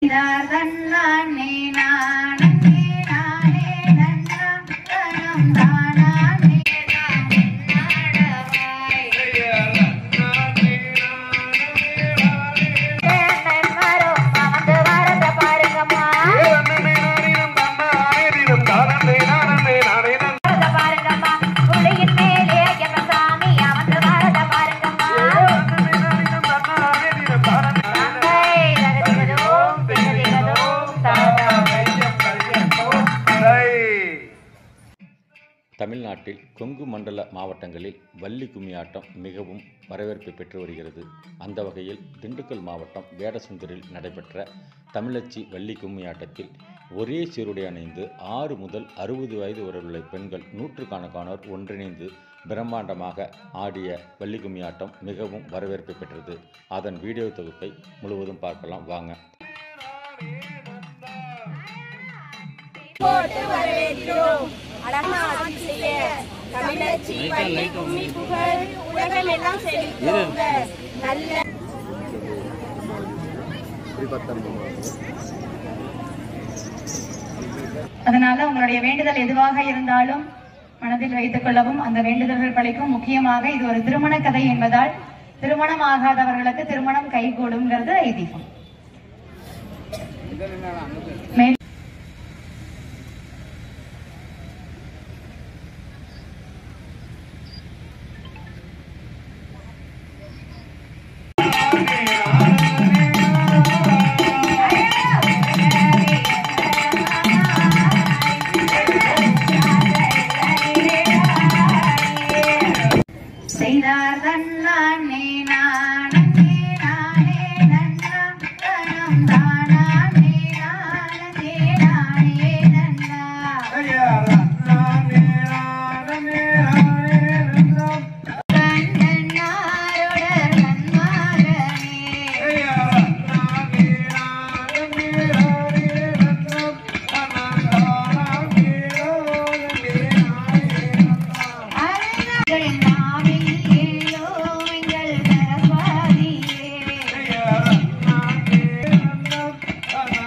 தன்னானே நானே நானே நன்னா தனம் தானானே நாடவாய் நன்மரோ அமர்ந்து வரத பாருங்கம்மா வரத பாருங்கம்மா புலியின் மேலே எங்க சாமி அமர்ந்து வரத பாருங்கம்மா ஏய், தகதிகதோம், திகதிகதோம், தாதாவை. தமிழ்நாட்டில் கொங்கு மண்டல மாவட்டங்களில் வள்ளி கும்மியாட்டம் மிகவும் வரவேற்பு பெற்று வருகிறது அந்த வகையில் திண்டுக்கல் மாவட்டம் வேடசுந்தரில் நடைபெற்ற தமிழச்சி வள்ளி கும்மியாட்டத்தில் ஒரே சீருடை அணிந்து ஆறு முதல் அறுபது வயது வரை உள்ள பெண்கள் நூற்றுக்கணக்கானோர் ஒன்றிணைந்து பிரம்மாண்டமாக ஆடிய வள்ளி கும்மியாட்டம் மிகவும் வரவேற்பு பெற்றது அதன் வீடியோ தொகுப்பை முழுவதும் பார்க்கலாம் வாங்க போட்டு வரவேற்கிறோம் அழகா ஆட்சி செய்ய தமிழச்சி வள்ளி கும்மி புகழ் உலகம் எல்லாம் செழித்தோங்க நல்ல அதனால உங்களுடைய வேண்டுதல் எதுவாக இருந்தாலும் மனதில் வைத்துக் கொள்ளவும் அந்த வேண்டுதல்கள் பழிக்கும் முக்கியமாக இது ஒரு திருமண கதை என்பதால் திருமணம் ஆகாதவர்களுக்கு திருமணம் கைகூடுங்கிறது ஐதீகம் மே- செய்தார் தன்னானே நானே நானே நன்னா தனம் தானானே நானே நானே நன்னா கண்ணனாருடர் நன்மாரனே அருணாகள் நாவில் எல்லோ எங்கள் சரஸ்வதியே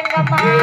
கங்கம்மா